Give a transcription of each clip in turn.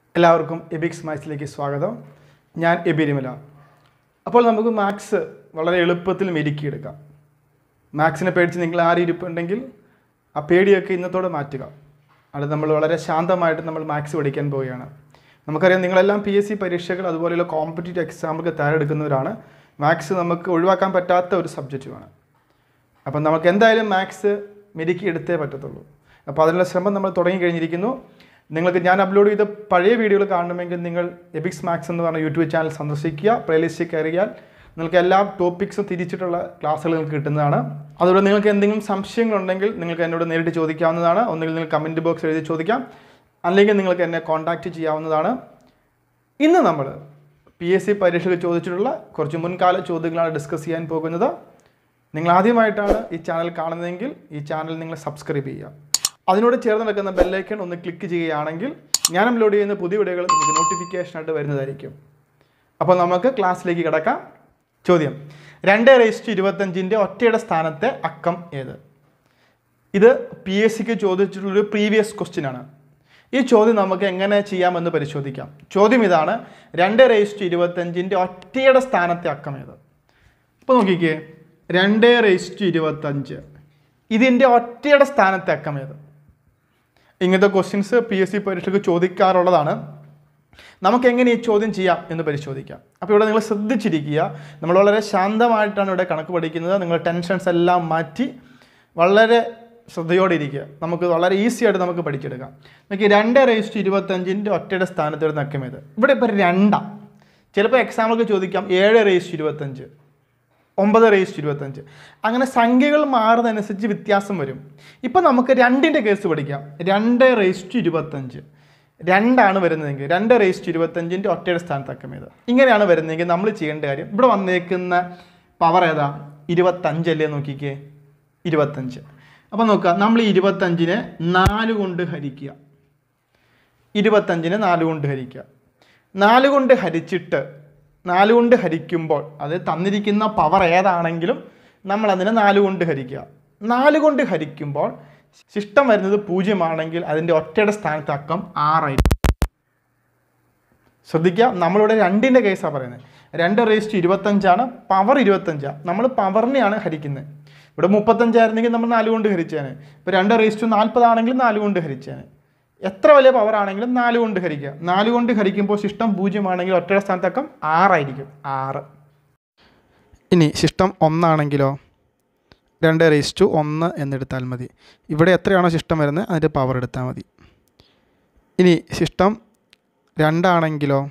എല്ലാവർക്കും എബിക്സ് മാത്സിലേക്ക് സ്വാഗതം ഞാൻ എബിരിമല അപ്പോൾ നമുക്ക് മാത്സ് വളരെ എളുപ്പത്തിൽ മെരുക്കിയെടുക്കാം മാത്സിനെ പേടിച്ച് നിങ്ങൾ ആരും ഇരിപ്പുണ്ടെങ്കിൽ ആ പേടിയൊക്കെ ഇന്നത്തോടെ മാറ്റുക അത് നമ്മൾ വളരെ ശാന്തമായിട്ട് നമ്മൾ മാത്സ് പഠിക്കാൻ പോവുകയാണ് നമുക്കറിയാം നിങ്ങളെല്ലാം പി എസ് സി പരീക്ഷകൾ അതുപോലെയുള്ള കോമ്പറ്റേറ്റീവ് എക്സാമുകൾക്ക് തയ്യാറെടുക്കുന്നവരാണ് മാത്സ് നമുക്ക് ഒഴിവാക്കാൻ പറ്റാത്ത ഒരു സബ്ജക്റ്റുമാണ് അപ്പം നമുക്ക് എന്തായാലും മാത്സ് മെരുക്കി എടുത്തേ പറ്റത്തുള്ളൂ അപ്പോൾ അതിനുള്ള ശ്രമം നമ്മൾ തുടങ്ങി കഴിഞ്ഞിരിക്കുന്നു നിങ്ങൾക്ക് ഞാൻ അപ്ലോഡ് ചെയ്ത പഴയ വീഡിയോകൾ കാണണമെങ്കിൽ നിങ്ങൾ എബിക്സ് മാത്സ് എന്ന് പറഞ്ഞ യൂട്യൂബ് ചാനൽ സന്ദർശിക്കുക പ്ലേലിസ്റ്റിൽ കയറിയാൽ നിങ്ങൾക്ക് എല്ലാ ടോപ്പിക്സും തിരിച്ചിട്ടുള്ള ക്ലാസ്സുകൾ നിങ്ങൾക്ക് കിട്ടുന്നതാണ് അതുകൊണ്ട് നിങ്ങൾക്ക് എന്തെങ്കിലും സംശയങ്ങളുണ്ടെങ്കിൽ നിങ്ങൾക്ക് എന്നോട് നേരിട്ട് ചോദിക്കാവുന്നതാണ് ഒന്നുകിൽ നിങ്ങൾ കമൻറ്റ് ബോക്സ് എഴുതി ചോദിക്കാം അല്ലെങ്കിൽ നിങ്ങൾക്ക് എന്നെ കോൺടാക്റ്റ് ചെയ്യാവുന്നതാണ് ഇന്ന് നമ്മൾ പി എസ് സി പരീക്ഷയ്ക്ക് ചോദിച്ചിട്ടുള്ള കുറച്ച് മുൻകാല ചോദ്യങ്ങളാണ് ഡിസ്കസ് ചെയ്യാൻ പോകുന്നത് നിങ്ങൾ ആദ്യമായിട്ടാണ് ഈ ചാനൽ കാണുന്നതെങ്കിൽ ഈ ചാനൽ നിങ്ങൾ സബ്സ്ക്രൈബ് ചെയ്യുക അതിനോട് ചേർന്ന് നടക്കുന്ന ബെല്ലൈക്കൺ ഒന്ന് ക്ലിക്ക് ചെയ്യുകയാണെങ്കിൽ ഞാൻ അപ്ലോഡ് ചെയ്യുന്ന പുതിയ വീഡിയോകൾ നിങ്ങൾക്ക് നോട്ടിഫിക്കേഷനായിട്ട് വരുന്നതായിരിക്കും അപ്പോൾ നമുക്ക് ക്ലാസ്സിലേക്ക് കിടക്കാം ചോദ്യം രണ്ട് റേസ്റ്റ് ഇരുപത്തഞ്ചിൻ്റെ ഒറ്റയുടെ സ്ഥാനത്തെ അക്കം ഏത് ഇത് പി എസ് സിക്ക് ചോദിച്ചിട്ടുള്ളൊരു പ്രീവിയസ് ക്വസ്റ്റ്യൻ ആണ് ഈ ചോദ്യം നമുക്ക് എങ്ങനെ ചെയ്യാമെന്ന് പരിശോധിക്കാം ചോദ്യം ഇതാണ് രണ്ട് റേസ്റ്റ് ഇരുപത്തഞ്ചിൻ്റെ ഒറ്റയുടെ സ്ഥാനത്തെ അക്കം ഏത് ഇപ്പോൾ നോക്കിക്കേ രണ്ട് റേസ്റ്റ് ഇരുപത്തഞ്ച് ഇതിൻ്റെ ഒറ്റയുടെ സ്ഥാനത്തെ അക്കം ഏത് ഇങ്ങനത്തെ ക്വസ്റ്റ്യൻസ് പി എസ് സി പരീക്ഷയ്ക്ക് ചോദിക്കാറുള്ളതാണ് നമുക്ക് എങ്ങനെ ഈ ചോദ്യം ചെയ്യാം എന്ന് പരിശോധിക്കാം അപ്പോൾ ഇവിടെ നിങ്ങൾ ശ്രദ്ധിച്ചിരിക്കുക നമ്മൾ വളരെ ശാന്തമായിട്ടാണ് ഇവിടെ കണക്ക് പഠിക്കുന്നത് നിങ്ങൾ ടെൻഷൻസ് എല്ലാം മാറ്റി വളരെ ശ്രദ്ധയോടെ ഇരിക്കുക നമുക്ക് വളരെ ഈസി ആയിട്ട് നമുക്ക് പഠിച്ചെടുക്കാം നോക്കി രണ്ട് റേസ്റ്റ് ഇരുപത്തഞ്ചിൻ്റെ ഒറ്റയുടെ സ്ഥാനത്ത് ഒരു നക്കമേത് ഇവിടെ ഇപ്പോൾ രണ്ടാണ് ചിലപ്പോൾ എക്സാമ്പിൾക്ക് ചോദിക്കാം ഏഴ് റേസ്റ്റ് ഇരുപത്തഞ്ച് ഒമ്പത് റേസ്റ്റ് ഇരുപത്തഞ്ച് അങ്ങനെ സംഖ്യകൾ മാറുന്നതനുസരിച്ച് വ്യത്യാസം വരും ഇപ്പം നമുക്ക് രണ്ടിൻ്റെ കേസ് പഠിക്കാം രണ്ട് റേസ്റ്റ് ഇരുപത്തഞ്ച് രണ്ടാണ് വരുന്നതെങ്കിൽ രണ്ട് റേസ്റ്റ് ഇരുപത്തഞ്ചിൻ്റെ ഒറ്റയുടെ സ്ഥാനത്തക്കമേത് ഇങ്ങനെയാണ് വരുന്നതെങ്കിൽ നമ്മൾ ചെയ്യേണ്ട കാര്യം ഇവിടെ വന്നേക്കുന്ന പവർ ഏതാ ഇരുപത്തഞ്ചല്ലേ നോക്കിക്കേ ഇരുപത്തഞ്ച് അപ്പോൾ നോക്കുക നമ്മൾ ഈ ഇരുപത്തഞ്ചിനെ നാല് കൊണ്ട് ഹരിക്കുക ഇരുപത്തഞ്ചിനെ നാല് കൊണ്ട് ഹരിക്കുക നാല് കൊണ്ട് ഹരിച്ചിട്ട് നാല് കൊണ്ട് ഹരിക്കുമ്പോൾ അത് തന്നിരിക്കുന്ന പവർ ഏതാണെങ്കിലും നമ്മൾ അതിനെ നാല് കൊണ്ട് ഹരിക്കുക നാല് കൊണ്ട് ഹരിക്കുമ്പോൾ ശിഷ്ടം വരുന്നത് പൂജ്യമാണെങ്കിൽ അതിൻ്റെ ഒറ്റയുടെ സ്ഥാനത്ത് അക്കം ആറായിരിക്കും ശ്രദ്ധിക്കുക നമ്മളിവിടെ രണ്ടിൻ്റെ കേസാണ് പറയുന്നത് രണ്ട് റേസ്റ്റ് ഇരുപത്തഞ്ചാണ് പവർ ഇരുപത്തഞ്ചാണ് നമ്മൾ പവറിനെയാണ് ഹരിക്കുന്നത് ഇവിടെ മുപ്പത്തഞ്ചായിരുന്നെങ്കിൽ നമ്മൾ നാല് കൊണ്ട് ഹരിച്ചാണ് ഇപ്പോൾ രണ്ട് റേസ്റ്റ് നാൽപ്പതാണെങ്കിൽ നാല് കൊണ്ട് ഹരിച്ചാണ് എത്ര വലിയ പവർ ആണെങ്കിലും നാല് കൊണ്ട് ഹരിക്കുക നാല് കൊണ്ട് ഹരിക്കുമ്പോൾ ശിഷ്ടം പൂജ്യമാണെങ്കിൽ ഒറ്റയുടെ സ്ഥാനത്തക്കം ആറായിരിക്കും ആറ് ഇനി ശിഷ്ടം ഒന്നാണെങ്കിലോ രണ്ട് റേസ്റ്റ് ഒന്ന് എന്നെടുത്താൽ മതി ഇവിടെ എത്രയാണോ ശിഷ്ടം വരുന്നത് അതിൻ്റെ പവർ എടുത്താൽ മതി ഇനി ശിഷ്ടം രണ്ടാണെങ്കിലോ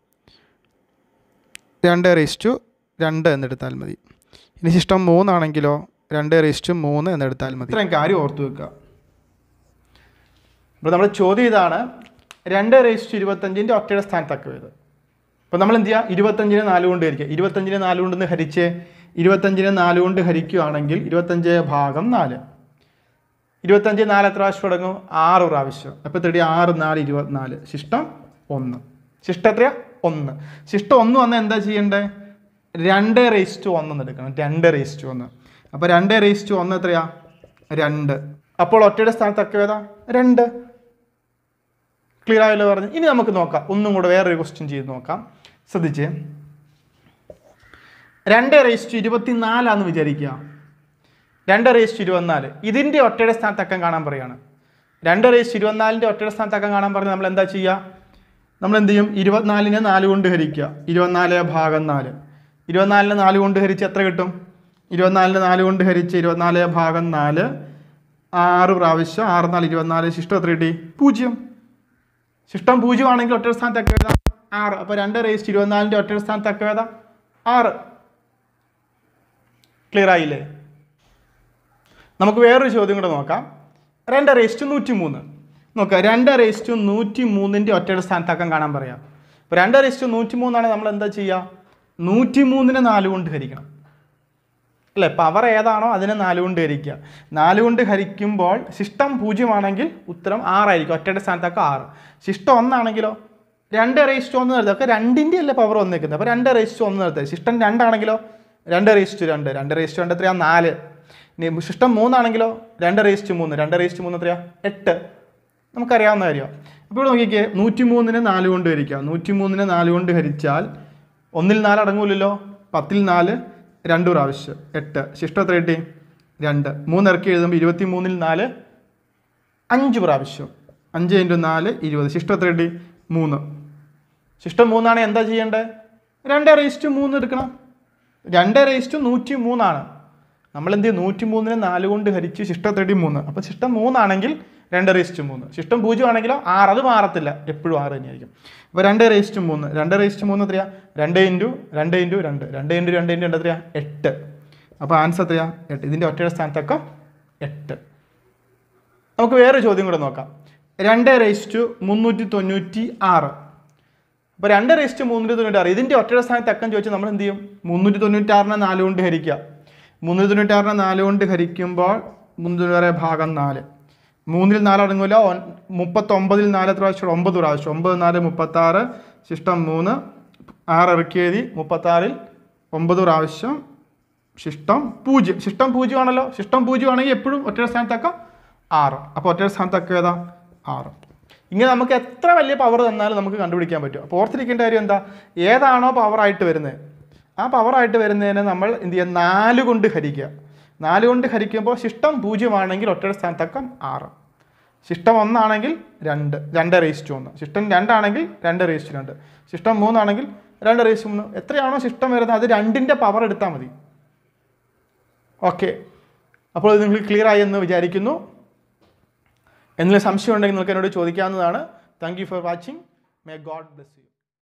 രണ്ട് റേസ്റ്റു രണ്ട് എന്നെടുത്താൽ മതി ഇനി ശിഷ്ടം മൂന്നാണെങ്കിലോ രണ്ട് റേസ്റ്റു മൂന്ന് എന്നെടുത്താൽ മതി ഇത്രയും കാര്യം ഓർത്തു വെക്കുക ഇപ്പോൾ നമ്മുടെ ചോദ്യം ഇതാണ് രണ്ട് റേസ്റ്റ് ഇരുപത്തഞ്ചിൻ്റെ ഒറ്റയുടെ സ്ഥാനത്തക്ക ഇത് അപ്പോൾ നമ്മൾ എന്ത് ചെയ്യുക ഇരുപത്തഞ്ചിനെ നാല് കൊണ്ട് ഹരിക്കുക ഇരുപത്തഞ്ചിനെ നാല് കൊണ്ടൊന്ന് ഹരിച്ച് ഇരുപത്തഞ്ചിനെ നാല് കൊണ്ട് ഹരിക്കുകയാണെങ്കിൽ ഇരുപത്തഞ്ച് ഭാഗം നാല് ഇരുപത്തഞ്ച് നാല് എത്ര പ്രാവശ്യം തുടങ്ങും ആറ് പ്രാവശ്യം അപ്പോൾ തേടി ആറ് നാല് ഇരുപത്തിനാല് ശിഷ്ടം ഒന്ന് ശിഷ്ടം എത്രയാ ഒന്ന് ശിഷ്ടം ഒന്ന് വന്നാൽ എന്താ ചെയ്യേണ്ടത് രണ്ട് റേസ്റ്റ് ഒന്ന് എടുക്കണം രണ്ട് റേസ്റ്റ് ഒന്ന് അപ്പോൾ രണ്ട് റേസ്റ്റ് ഒന്ന് എത്രയാ രണ്ട് അപ്പോൾ ഒറ്റയുടെ സ്ഥാനത്ത് അക്കവേത രണ്ട് ക്ലിയർ ആയല്ലോ പറഞ്ഞു ഇനി നമുക്ക് നോക്കാം ഒന്നും കൂടെ വേറൊരു ക്വസ്റ്റ്യൻ ചെയ്ത് നോക്കാം ശ്രദ്ധിച്ചേ രണ്ട് റേസ്റ്റ് ഇരുപത്തിനാലാന്ന് വിചാരിക്കുക രണ്ട് റേസ്റ്റ് ഇരുപത്തിനാല് ഇതിൻ്റെ ഒറ്റയുടെ സ്ഥാനത്ത് അക്കം കാണാൻ പറയാണ് രണ്ട് റേസ്റ്റ് ഇരുപത്തിനാലിൻ്റെ ഒറ്റയുടെ സ്ഥാനത്ത് അക്കം കാണാൻ പറഞ്ഞ് നമ്മൾ എന്താ ചെയ്യുക നമ്മൾ എന്ത് ചെയ്യും ഇരുപത്തിനാലിനെ നാല് കൊണ്ട് ഹരിക്കുക ഇരുപത്തിനാല് ഭാഗം നാല് ഇരുപത്തിനാലിന് നാല് കൊണ്ട് ഹരിച്ച് എത്ര കിട്ടും ഇരുപത്തിനാലിന് നാല് കൊണ്ട് ഹരിച്ച് ഇരുപത്തിനാല് ഭാഗം നാല് ആറ് പ്രാവശ്യം ആറ് നാല് ഇരുപത്തിനാല് ശിഷ്ടം എത്ര കിട്ടി പൂജ്യം ശിഷ്ടം പൂജ്യമാണെങ്കിൽ ഒറ്റ സ്ഥാനത്ത് അക്കവേദ ആറ് അപ്പോൾ രണ്ട് റേസ്റ്റ് ഇരുപത്തിനാലിൻ്റെ ഒറ്റ സ്ഥാനത്ത് അക്കവേദ ആറ് ക്ലിയർ ആയില്ലേ നമുക്ക് വേറൊരു ചോദ്യം കൂടെ നോക്കാം രണ്ട് റേസ്റ്റ് നൂറ്റി മൂന്ന് നോക്കുക രണ്ട് റേസ്റ്റ് നൂറ്റി മൂന്നിൻ്റെ ഒറ്റയുടെ സ്ഥാനത്തക്കം കാണാൻ പറയാം ഇപ്പോൾ രണ്ട് റേസ്റ്റ് നൂറ്റി മൂന്നാണ് നമ്മൾ എന്താ ചെയ്യുക നൂറ്റി മൂന്നിനെ നാല് കൊണ്ട് ഹരിക്കണം അല്ലേ പവർ ഏതാണോ അതിനെ നാല് കൊണ്ട് ഹരിക്കുക നാല് കൊണ്ട് ഹരിക്കുമ്പോൾ ശിഷ്ടം പൂജ്യമാണെങ്കിൽ ഉത്തരം ആറായിരിക്കും ഒറ്റയുടെ സ്ഥാനത്തൊക്കെ ആറ് ശിഷ്ടം ഒന്നാണെങ്കിലോ രണ്ട് റേസ്റ്റ് ഒന്ന് നിർത്തുക ഒക്കെ രണ്ടിൻ്റെ അല്ലേ പവർ വന്നേക്കുന്നത് അപ്പോൾ രണ്ട് റേസ്റ്റ് ഒന്ന് നിർത്തുക ശിഷ്ടം രണ്ടാണെങ്കിലോ രണ്ട് റേസ്റ്റ് രണ്ട് രണ്ട് റേസ്റ്റ് രണ്ട് എത്രയാ നാല് ഇനി ശിഷ്ടം മൂന്നാണെങ്കിലോ രണ്ട് റേസ്റ്റ് മൂന്ന് രണ്ട് റേസ്റ്റ് മൂന്ന് എത്രയാ എട്ട് നമുക്കറിയാവുന്ന കാര്യമാണ് അപ്പോൾ ഇവിടെ നോക്കിക്കേ നൂറ്റി മൂന്നിനെ നാല് കൊണ്ട് ഹരിക്കുക നൂറ്റി മൂന്നിനെ നാല് കൊണ്ട് ഹരിച്ചാൽ ഒന്നിൽ നാല് അടങ്ങൂലല്ലോ പത്തിൽ നാല് രണ്ട് പ്രാവശ്യം എട്ട് ശിഷ്ടം എത്ര കിട്ടി രണ്ട് മൂന്ന് ഇറക്കി എഴുതുമ്പോൾ ഇരുപത്തി മൂന്നിൽ നാല് അഞ്ച് പ്രാവശ്യം അഞ്ച് ഇൻറ്റു നാല് ഇരുപത് ശിഷ്ടം എത്ര കിട്ടി മൂന്ന് ശിഷ്ടം മൂന്നാണ് എന്താ ചെയ്യേണ്ടത് രണ്ട് റേസ്റ്റ് മൂന്ന് എടുക്കണം രണ്ട് റേസ്റ്റ് നൂറ്റി മൂന്നാണ് നമ്മൾ എന്ത് ചെയ്യും നൂറ്റി മൂന്നിന് നാല് കൊണ്ട് ഹരിച്ച് ശിഷ്ടം തേടി മൂന്ന് അപ്പോൾ ശിഷ്ടം മൂന്നാണെങ്കിൽ രണ്ട് റേസ്റ്റ് മൂന്ന് ശിഷ്ടം പൂജ്യം ആണെങ്കിലോ ആറ് അത് മാറത്തില്ല എപ്പോഴും ആറ് തന്നെയായിരിക്കും അപ്പോൾ രണ്ട് റേസ്റ്റ് മൂന്ന് രണ്ട് റേസ്റ്റ് മൂന്ന് എത്രയാ രണ്ട് ഇൻറ്റു രണ്ട് ഇൻറ്റു രണ്ട് രണ്ട് ഇൻറ്റു രണ്ട് ഇൻറ്റു രണ്ട് എത്രയാ എട്ട് അപ്പോൾ ആൻസർ എത്രയാ എട്ട് ഇതിൻ്റെ ഒറ്റയുടെ സ്ഥാനത്തൊക്കെ എട്ട് നമുക്ക് വേറെ ചോദ്യം കൂടെ നോക്കാം രണ്ട് റേസ്റ്റ് മുന്നൂറ്റി തൊണ്ണൂറ്റി ആറ് അപ്പോൾ രണ്ട് റേസ്റ്റ് മുന്നൂറ്റി തൊണ്ണൂറ്റി ആറ് ഇതിൻ്റെ ഒറ്റയുടെ സ്ഥാനത്ത് അക്കം ചോദിച്ചാൽ നമ്മൾ എന്ത് ചെയ്യും മുന്നൂറ്റി തൊണ്ണൂറ്റി ആറിനെ നാല് കൊണ്ട് ഹരിക്കുക മുന്നൂറ്റി തൊണ്ണൂറ്റി ആറിനെ നാല് കൊണ്ട് ഹരിക്കുമ്പോൾ മുന്നൂറ്റി ഭാഗം നാല് മൂന്നിൽ നാല് അടങ്ങില്ല മുപ്പത്തൊമ്പതിൽ നാല് എത്ര പ്രാവശ്യം ഒമ്പത് പ്രാവശ്യം ഒമ്പത് നാല് മുപ്പത്താറ് ശിഷ്ടം മൂന്ന് ആറ് ഇറക്കി എഴുതി മുപ്പത്താറിൽ ഒമ്പത് പ്രാവശ്യം ശിഷ്ടം പൂജ്യം ശിഷ്ടം പൂജ്യമാണല്ലോ ശിഷ്ടം പൂജ്യമാണെങ്കിൽ എപ്പോഴും ഒറ്റയുടെ സ്ഥാനത്തൊക്കെ ആറ് അപ്പോൾ ഒറ്റയുടെ സ്ഥാനത്തൊക്കെ ഏതാ ആറ് ഇങ്ങനെ നമുക്ക് എത്ര വലിയ പവർ തന്നാലും നമുക്ക് കണ്ടുപിടിക്കാൻ പറ്റും അപ്പോൾ ഓർത്തിരിക്കേണ്ട കാര്യം എന്താ ഏതാണോ പവറായിട്ട് വരുന്നത് ആ പവറായിട്ട് വരുന്നതിനെ നമ്മൾ എന്ത് ചെയ്യുക നാല് കൊണ്ട് ഹരിക്കുക നാല് കൊണ്ട് ഹരിക്കുമ്പോൾ ശിഷ്ടം പൂജ്യമാണെങ്കിൽ ഒറ്റയുടെ സ്ഥാനത്തൊക്കെ ആറ് ശിഷ്ടം ഒന്നാണെങ്കിൽ രണ്ട് രണ്ട് റേസ്റ്റ് ഒന്ന് ശിഷ്ടം രണ്ടാണെങ്കിൽ രണ്ട് റേസ്റ്റ് രണ്ട് ശിഷ്ടം മൂന്നാണെങ്കിൽ രണ്ട് റേസ്റ്റ് മൂന്ന് എത്രയാണോ ശിഷ്ടം വരുന്നത് അത് രണ്ടിൻ്റെ പവർ എടുത്താൽ മതി ഓക്കെ അപ്പോൾ ഇത് നിങ്ങൾക്ക് ക്ലിയർ ആയി എന്ന് വിചാരിക്കുന്നു എന്തെങ്കിലും സംശയം ഉണ്ടെങ്കിൽ നിങ്ങൾക്ക് എന്നോട് ചോദിക്കാവുന്നതാണ് thank you for watching may God bless U